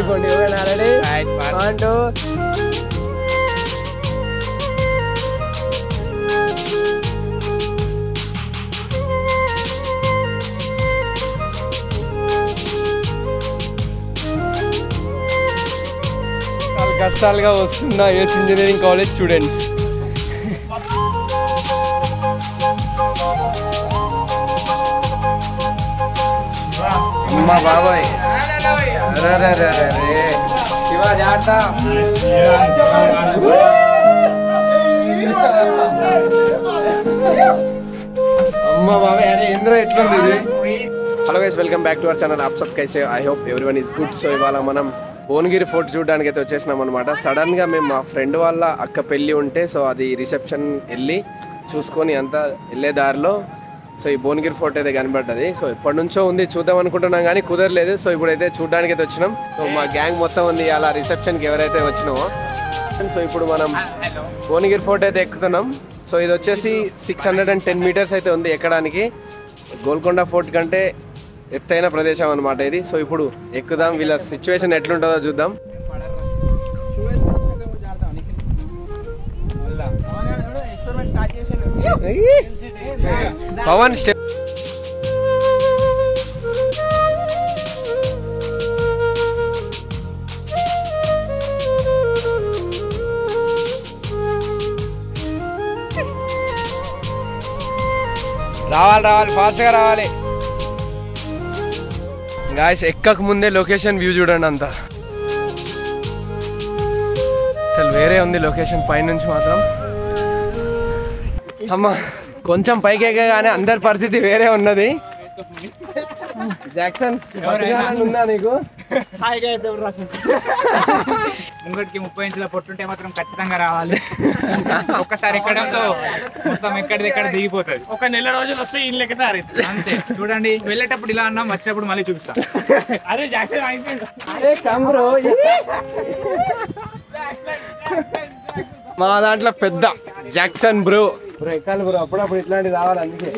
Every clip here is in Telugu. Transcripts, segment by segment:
తీసుకోండి ఓకేనా ready Right, one. One two చాలా కష్టాలుగా వస్తున్న ఎస్ ఇంజనీరింగ్ కాలేజ్ స్టూడెంట్స్ అమ్మా బాబాయ్ అరే అరే అరే అరే అరే. శివ జాగ్రత్త అమ్మ బాబాయ్ అరే ఇంద్ర ఎట్లుంది ఇది hello guys welcome back to our channel ఆప్ సబ్ కైసే I hope everyone is good so ఇవాళ మనం భువనగిరి ఫోర్ట్ చూడడానికి అయితే వచ్చేసినాం అనమాట సడన్ గా మేము మా ఫ్రెండ్ వాళ్ళ అక్క పెళ్లి ఉంటే సో అది రిసెప్షన్ వెళ్ళి చూసుకొని అంతా వెళ్ళే దారిలో సో ఈ భువనగిరి ఫోర్ట్ అయితే కనబడ్డది సో ఎప్పటి నుంచో ఉంది చూద్దాం అనుకుంటున్నాం కానీ కుదరలేదు సో ఇప్పుడైతే చూడడానికి అయితే వచ్చినాం సో మా గ్యాంగ్ మొత్తం ఉంది అలా రిసెప్షన్కి ఎవరైతే వచ్చినామో సో ఇప్పుడు మనం భువనగిరి ఫోర్ట్ అయితే ఎక్కుతున్నాం సో ఇది వచ్చేసి six hundred and ten metres అయితే ఉంది ఎక్కడానికి గోల్కొండ ఫోర్ట్ కంటే ఎత్తైన ప్రదేశం అనమాట ఇది సో ఇప్పుడు ఎక్కుదాం వీళ్ళ సిచ్యువేషన్ ఎట్లుంటుందో చూద్దాం పవన్ స్టెప్ రావాలి రావాలి ఫాస్ట్గా రావాలి గాయస్ ఎక్కక ముందే లొకేషన్ వ్యూ చూడండి అంతా అసలు వేరే ఉంది లొకేషన్ పైనుంచి మాత్రం అమ్మా కొంచెం పైకి ఎక్కగానే అందరి పరిస్థితి వేరే ఉన్నది జాక్సన్ బతకాలని ఉందా నీకు ముంగటికి ముప్పై ఇంచుల పొట్టుంటే మాత్రం ఖచ్చితంగా రావాలి ఒక్కసారి ఎక్కడంతో మొత్తం ఎక్కడిది ఎక్కడ దిగిపోతుంది ఒక నెల రోజులు వస్తే ఇల్లు ఎక్కుతారు అంతే చూడండి వెళ్ళేటప్పుడు ఇలా అన్నాం వచ్చినప్పుడు మళ్ళీ చూపిస్తాం అరే జాక్సన్ అయిపోయింది అరే కమ్రో మా దాంట్లో పెద్ద జాక్సన్ బ్రో బ్రో ఎక్కాలి బ్రో అప్పుడప్పుడు ఇట్లాంటివి రావాలి అందుకే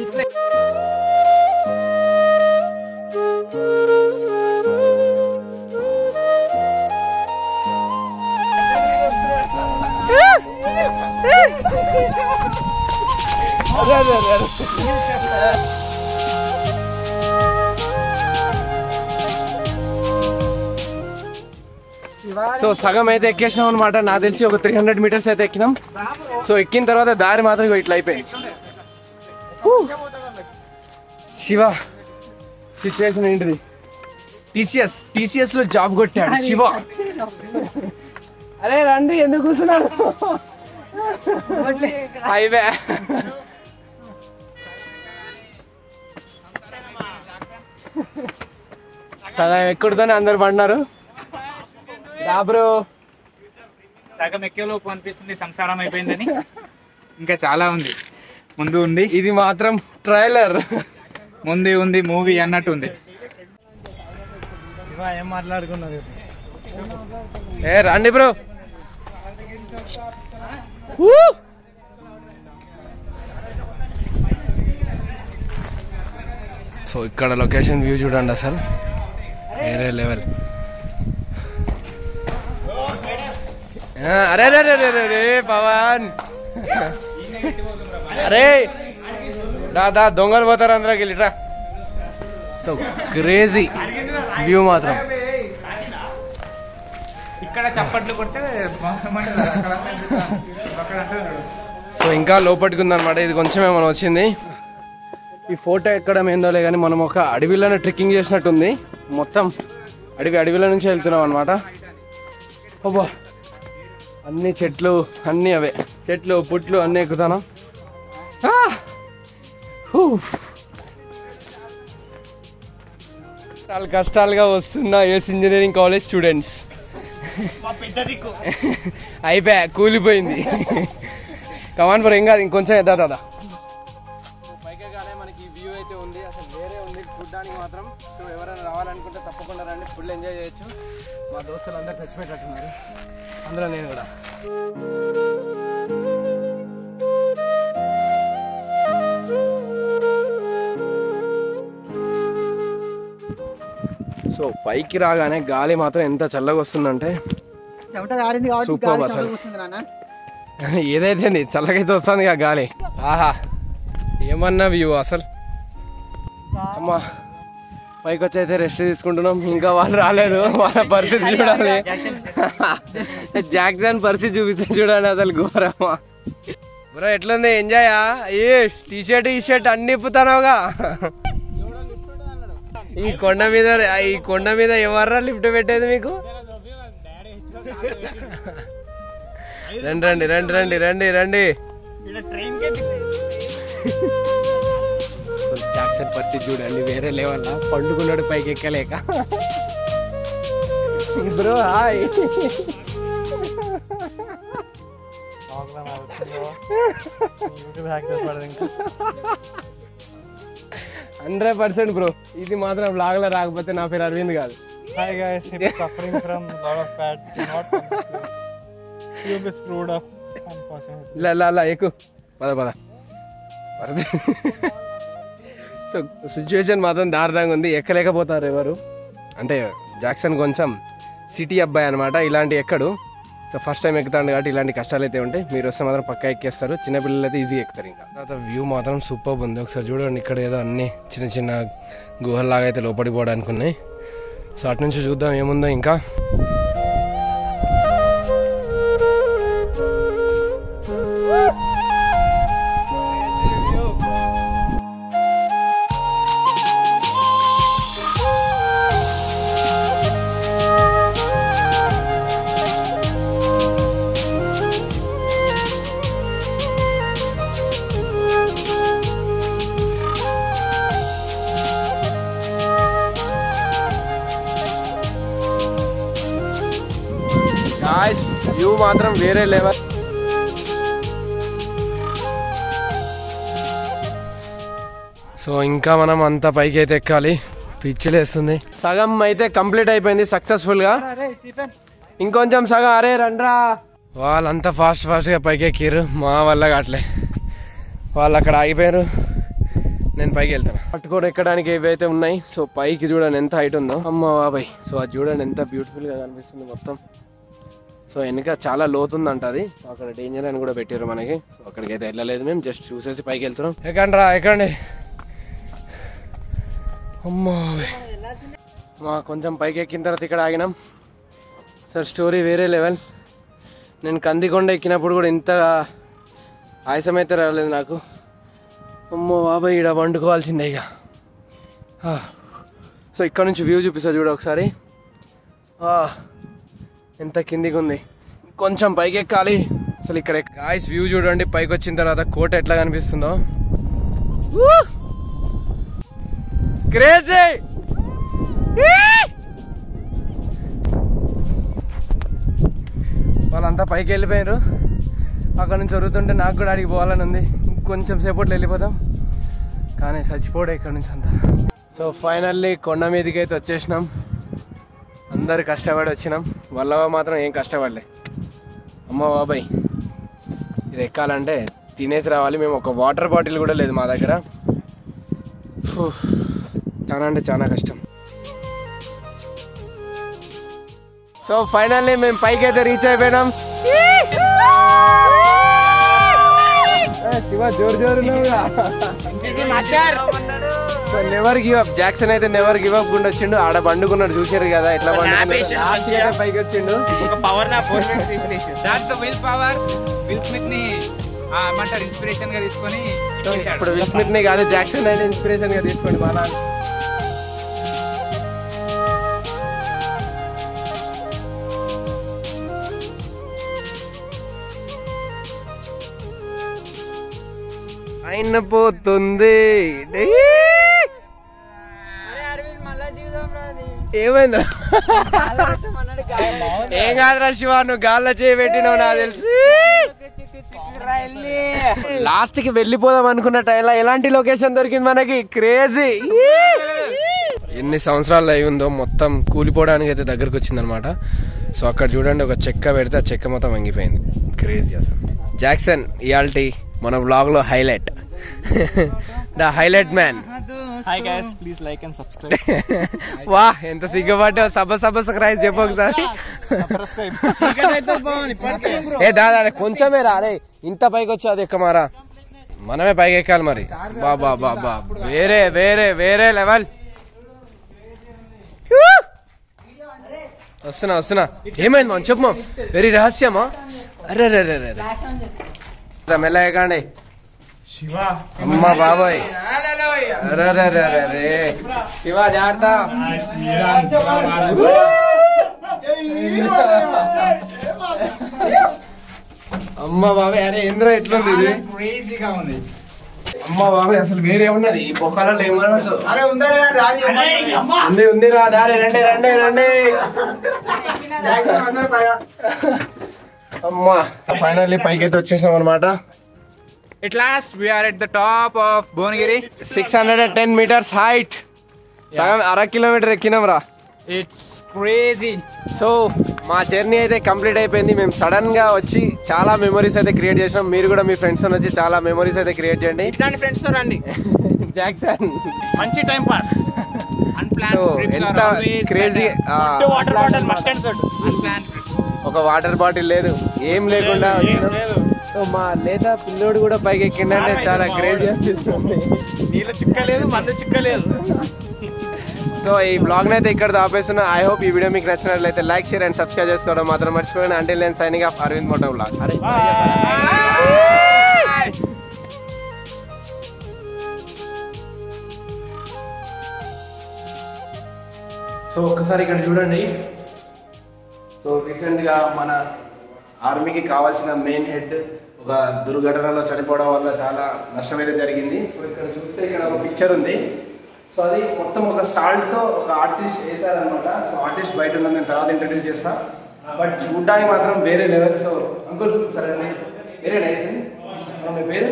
అరే, అరే, అరే, అరే. సో సగం అయితే ఎక్కేసినాం అనమాట నాకు తెలిసి ఒక త్రీ హండ్రెడ్ మీటర్స్ అయితే ఎక్కినాం సో ఎక్కిన తర్వాత దారి మాత్రం ఇగో ఇట్లా అయిపోయింది హూ. శివ సిచ్యువేషన్ ఏంటిది టీసీఎస్ టీసీఎస్ లో జాబ్ కొట్టాడు శివ అరే రండి ఎందుకు కూర్చున్నారు హైవే సగం ఎక్కడితోనే అందరు పడినారు రా బ్రో సగం ఎక్కేలోపు అనిపిస్తుంది సంసారం అయిపోయిందని ఇంకా చాలా ఉంది ముందు ఉంది ఇది మాత్రం ట్రైలర్ ముందు ఉంది మూవీ అన్నట్టు ఉంది ఏం మాట్లాడుకున్నారు ఏ రండి బ్రో సో ఇక్కడ లొకేషన్ వ్యూ చూడండి అసలు వేరే లెవెల్ అరే అరే అరే అరే అరే పవన్ అరే దా దా దొంగలు పోతారు అందరికి వెళ్ళిట్రా సో క్రేజీ వ్యూ మాత్రం ఇక్కడ చప్పట్లు కొడితే బాగుంటుంది. అక్కడ అంతా చూస్తాం. అక్కడ అంతా చూడు. సో ఇంకా లోపలికి ఉందన్నమాట ఇది కొంచెమే మనం వచ్చింది ఈ ఫోటో ఎక్కడం ఏందోలే కానీ మనం ఒక అడవిలోనే ట్రెక్కింగ్ చేసినట్టుంది మొత్తం అడవి అడవిలో నుంచి వెళ్తున్నాం అనమాట అబ్బా అన్ని చెట్లు అన్నీ అవే చెట్లు పుట్లు అన్నీ ఎక్కుతాను ఆ! హూ. చాలా కష్టాలుగా వస్తున్న ఎస్ ఇంజనీరింగ్ కాలేజ్ స్టూడెంట్స్ మా పెద్ద దిక్కు అయిపోయా కూలిపోయింది కమాన్ ఫర్ ఏం కాదు ఇంకొంచెం ఎద్దా దాదా పైకగానే మనకి వ్యూ అయితే ఉంది అసలు వేరే ఉంది చూడడానికి మాత్రం సో ఎవరైనా రావాలనుకుంటే తప్పకుండా రండి ఫుల్ ఎంజాయ్ చేయొచ్చు మా దోస్తులు అందరు చచ్చిపోయేటట్టున్నారు అందులో నేను కూడా సో పైకి రాగానే గాలి మాత్రం ఎంత చల్లగా వస్తుందంటే చెమట కారింది కాబట్టి Superb గాలి అసలు. చల్లగా వస్తుంది నాన్న ఏదైతే ఉంది, చల్లగైతే వస్తుంది ఇక గాలి ఆహా ఏమన్నా వ్యూ అసలు అమ్మా పైకి వచ్చి అయితే రెస్ట్ తీసుకుంటున్నాం ఇంకా వాళ్ళు రాలేదు వాళ్ళ పరిస్థితి చూడాలి జాక్సన్ పరిస్థితి చూపిస్తే చూడండి అసలు ఘోరమా బ్రో ఎట్లుంది ఎంజాయా ఏ టీ షర్ట్ ఈ షర్ట్ అన్ని ఇప్పుతానావుగా ఈ కొండ మీద ఈ కొండ మీద ఎవర్రా లిఫ్ట్ పెట్టేది మీకు రండి రండి రండి రండి రండి రండి ట్రైన్ కే అసలు జాక్సన్ పరిస్థితి చూడండి వేరే లెవెల్ పండుకున్నాడు పైకి ఎక్కలేక bro hi hundred percent bro ఇది మాత్రం బ్లాగ్ లో రాకపోతే నా పేరు అరవింద్ కాదు Hi guys, if you're suffering from a lot of fat, do not come this place. You'll be screwed up, unfortunately. ఇలా ఇలా ఇలా ఎక్కువ పద పద సో సిచ్యువేషన్ మాత్రం దారుణంగా ఉంది ఎక్కలేకపోతారు ఎవరు అంటే జాక్సన్ కొంచెం సిటీ అబ్బాయి అనమాట ఇలాంటి ఎక్కడు సో ఫస్ట్ టైం ఎక్కుతాడు కాబట్టి ఇలాంటి కష్టాలు అయితే ఉంటాయి మీరు వస్తే మాత్రం పక్కా ఎక్కేస్తారు చిన్నపిల్లలు అయితే ఈజీ ఎక్కుతారు ఇంకా తర్వాత వ్యూ మాత్రం సూపర్ ఉంది ఒకసారి చూడండి ఇక్కడ ఏదో అన్ని చిన్న చిన్న గుహల్లాగా అయితే లోపలికి పోవడానికి ఉన్నాయి సో అటు నుంచి చూద్దాం ఏముందో ఇంకా గాయస్ వ్యూ మాత్రం వేరే లెవెల్ సో ఇంకా మనం అంత పైకి అయితే ఎక్కాలి పిచ్చిలేస్తుంది సగం అయితే కంప్లీట్ అయిపోయింది సక్సెస్ఫుల్ గా ఇంకొంచెం సగం అరే రండ్రా వాళ్ళంతా ఫాస్ట్ ఫాస్ట్గా పైకి ఎక్కిర్రు మా వల్ల కావట్లే వాళ్ళు అక్కడ ఆగిపోయారు నేను పైకి వెళ్తాను పట్టుకొని ఎక్కడానికి ఏవైతే ఉన్నాయి సో పైకి చూడండి ఎంత హైట్ ఉందో అమ్మ బాబాయ్ సో అది చూడండి ఎంత బ్యూటిఫుల్ గా కనిపిస్తుంది మొత్తం సో వెనక చాలా లోతుందంట అది అక్కడ డేంజర్ అని కూడా పెట్టారు మనకి సో అక్కడికి అయితే వెళ్ళలేదు మేము జస్ట్ చూసేసి పైకి వెళ్తున్నాం ఎక్కండి రా ఎక్కండి అమ్మో మా కొంచెం పైకి ఎక్కిన తర్వాత ఇక్కడ ఆగినాం సార్ స్టోరీ వేరే లెవెల్ నేను కందికొండ ఎక్కినప్పుడు కూడా ఇంత ఆయాసం అయితే రాలేదు నాకు అమ్మో బాబాయ్ ఇక్కడ వండుకోవాల్సిందే ఇక ఆ. సో ఇక్కడ నుంచి వ్యూ చూపిస్తా చూడ ఒకసారి ఆ. ఎంత కిందికి ఉంది కొంచెం పైకి ఎక్కాలి అసలు ఇక్కడ గాయస్ వ్యూ చూడండి పైకి వచ్చిన తర్వాత కోట ఎట్లా కనిపిస్తుందో క్రేజీ వాళ్ళంతా పైకి వెళ్ళిపోయారు అక్కడ నుంచి జరుగుతుంటే నాకు కూడా అడిగి పోవాలని ఉంది కొంచెం సేపట్లో వెళ్ళిపోదాం కానీ చచ్చిపోడే ఇక్కడ నుంచి అంతా సో ఫైనల్లీ కొండ మీదకి అయితే వచ్చేసినాం అందరు కష్టపడి వచ్చినాం వల్ల మాత్రం ఏం కష్టపడలే అమ్మ బాబాయ్ ఇది ఎక్కాలంటే తినేసి రావాలి మేము ఒక వాటర్ బాటిల్ కూడా లేదు మా దగ్గర ఫు, చాలా అంటే చాలా కష్టం సో ఫైనల్లీ మేము పైకి అయితే రీచ్ అయిపోయినాం ఏ, శివ జోరు జోరు నెవర్ గివ్ అప్ జాక్సన్ అయితే నెవర్ గివ్ అప్ గుండా వచ్చిండు ఆడ పండుకున్నాడు చూసారు కదా ఎట్లా పండుకున్నాడు Last అయితే పైకి వచ్చిండు ఒక పవర్ నా ఫోర్ మినిట్స్ తీసిలేసి that's the will power Will Smith ని ఆ, ఏమంటారు ఇన్స్పిరేషన్ గా తీసుకొని చేశాడు. ఇప్పుడు విల్ స్మిత్ ని కాదు జాక్సన్ అయితే ఇన్స్పిరేషన్ గా తీసుకోండి మా నాన్న అయిన పోతుంది ఏమైందిరా ఏం కాదురా శివ నువ్వు గాల్లో చేయి పెట్టినావు నాకు తెలుసు లాస్ట్ కి వెళ్ళిపోదాం అనుకున్న టైంలో ఎలాంటి లొకేషన్ దొరికింది మనకి క్రేజీ ఎన్ని సంవత్సరాలు అయి ఉందో మొత్తం కూలిపోవడానికి అయితే దగ్గరకు వచ్చిందనమాట సో అక్కడ చూడండి ఒక చెక్క పెడితే ఆ చెక్క మొత్తం వంగిపోయింది క్రేజీ అసలు జాక్సన్ ఇయాల్టీ మన బ్లాగ్ లో highlight the highlight man Hi guys, please like and subscribe. వా ఎంత సిగ్గుపడ్డావు సబ్బ సబ్బ సక్రైజ్ చెప్పు ఒకసారి subscribe. ఏ దాదా అరే కొంచెమే రా అరే ఇంత పైకి వచ్చి అది ఎక్కమారా మనమే పైకి ఎక్కాలి మరి బాబా బాబా వేరే వేరే వేరే లెవెల్ వస్తున్నా వస్తున్నా ఏమైంది మనం చెప్పు మామ్. వెరీ రహస్యమా అరే రే రే రే రే మెల్ల ఎక్కండి Shiva. అమ్మ బాబాయ్ అరే రే రే రే రే శివ జాగ్రత్త అమ్మ బాబాయ్ అరే ఏంద్ర ఎట్లుంది ఇది క్రేజీగా ఉంది అమ్మ బాబాయ్ అసలు వేరే ఉన్నది ఈ బొక్కలలో ఏమన్నా అరే ఉందా ఉంది ఉంది రా దారి రండి రండి రండి అమ్మా ఫైనల్లీ పైకి అయితే వచ్చేసాం అనమాట At last, we are at the top of Bhonagiri. Six hundred and ten metres height సగం అర కిలోమీటర్ ఎక్కినాం రా It's crazy. సో మా జర్నీ అయితే కంప్లీట్ అయిపోయింది మేము సడన్ గా వచ్చి చాలా మెమరీస్ అయితే క్రియేట్ చేసినాం మీరు కూడా మీ ఫ్రెండ్స్ వచ్చి చాలా మెమరీస్ అయితే క్రియేట్ చేయండి ఇట్లాంటి ఫ్రెండ్స్ తో రండి జాక్సన్ మంచి టైం పాస్ అన్ప్లాన్ సో ఎంత crazy water bottle must and should unplan trips ఒక వాటర్ బాటిల్ లేదు ఏం లేకుండా వచ్చినాం. లేదు సో మా లేదా పిల్లోడు కూడా పైకి ఎక్కిండంటే చాలా క్రేజీ అనిపిస్తుంది నీళ్ళ చిక్కలేదు మందు చిక్కలేదు సో ఈ బ్లాగ్ అయితే ఇక్కడ ఆపేస్తున్నా ఐ హోప్ ఈ వీడియో మీకు నచ్చినట్లయితే లైక్ షేర్ అండ్ సబ్స్క్రైబ్ చేసుకోవడం మాత్రం మర్చిపోయిన అంటే నేను signing off Aravind moto blog అరే సో ఒక్కసారి ఇక్కడ చూడండి సో రీసెంట్గా మన ఆర్మీకి కావాల్సిన మెయిన్ హెడ్ ఒక దుర్ఘటనలో చనిపోవడం వల్ల చాలా నష్టం అయితే జరిగింది సో ఇక్కడ చూస్తే ఇక్కడ ఒక పిక్చర్ ఉంది సో అది మొత్తం ఒక సాల్ట్తో ఒక ఆర్టిస్ట్ వేసారనమాట సో ఆర్టిస్ట్ బయట ఉన్న నేను తర్వాత ఇంట్రడ్యూస్ చేస్తా బట్ చూడడానికి మాత్రం వేరే లెవెల్ సో అంకుల్ సరే అండి వేరే నైస్ మీ పేరు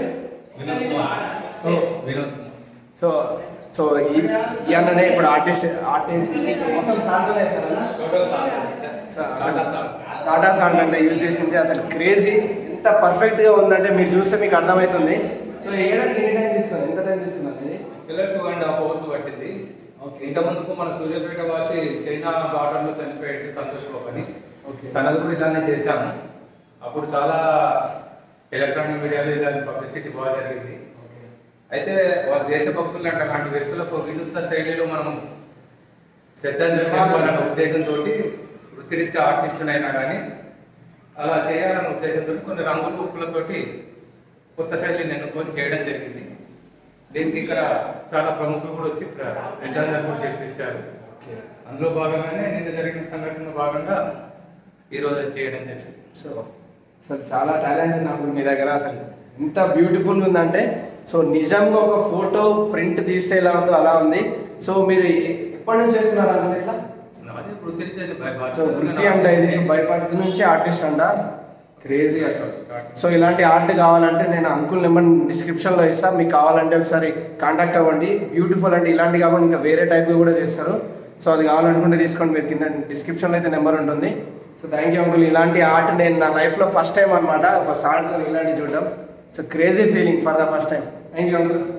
సో సో సో ఈ ఈ అన్ననే ఇప్పుడు ఆర్టిస్ట్ ఆర్టిస్ట్ మొత్తం సాల్ట్తోనే వేస్తారన్నా సో అసలు టాటా సాల్ట్ అంటే యూజ్ చేసింది అసలు క్రేజీ ఎంత పర్ఫెక్ట్ గా ఉందంటే మీరు చూస్తే మీకు అర్థమవుతుంది సో ఏడాది ఎన్ని టైం తీసుకున్నారు ఎంత టైం తీసుకున్నారు ఇది ఇలా టూ అండ్ హాఫ్ అవర్స్ పట్టింది ఇంత ముందుకు మన సూర్యాపేట వాసి చైనా బార్డర్ లో చనిపోయేది సంతోష్ బాబు అని తనది కూడా ఇలానే చేశాము అప్పుడు చాలా ఎలక్ట్రానిక్ మీడియాలో ఇలాంటి పబ్లిసిటీ బాగా జరిగింది అయితే వాళ్ళ దేశభక్తులు అంటే అలాంటి వ్యక్తులకు వినూత్న శైలిలో మనం శ్రద్ధాంజలి తెలపాలన్న ఉద్దేశంతో వృత్తిరీత్యా ఆర్టిస్టునైనా కానీ అలా చేయాలన్న ఉద్దేశంతో కొన్ని రంగుల ఉప్పులతోటి కొత్త శైలిని ఎన్నుకొని చేయడం జరిగింది దీనికి ఇక్కడ చాలా ప్రముఖులు కూడా వచ్చి శ్రద్ధాంజలి కూడా చేపించారు అందులో భాగంగానే నిన్న జరిగిన సంఘటనలో భాగంగా ఈ రోజు అది చేయడం జరిగింది సో అసలు చాలా టాలెంట్ నాకు మీ దగ్గర అసలు ఎంత బ్యూటిఫుల్ ఉందంటే సో నిజంగా ఒక ఫోటో ప్రింట్ తీస్తే ఎలా ఉందో అలా ఉంది సో మీరు ఎ- ఎప్పటి నుంచి చేస్తున్నారు అంటే ఇట్లా నాది వృత్తిరీత్యా ఇది బై- సో వృత్తి అంటే ఇది సో భయపడుతు నుంచి ఆర్టిస్ట్ అంట క్రేజీ అసలు సో ఇలాంటి ఆర్ట్ కావాలంటే నేను అంకుల్ నెంబర్ డిస్క్రిప్షన్లో ఇస్తాను మీకు కావాలంటే ఒకసారి కాంటాక్ట్ అవ్వండి బ్యూటిఫుల్ అంటే ఇలాంటి కాకుండా ఇంకా వేరే టైప్ కూడా చేస్తారు సో అది కావాలనుకుంటే తీసుకోండి మీరు కింద డిస్క్రిప్షన్లో అయితే నెంబర్ ఉంటుంది సో థ్యాంక్ యూ అంకుల్ ఇలాంటి ఆర్ట్ నేను నా లైఫ్లో ఫస్ట్ టైం అనమాట ఒక సాల్ట్ ఇలాంటివి చూడడం so crazy feeling for the first time thank you uncle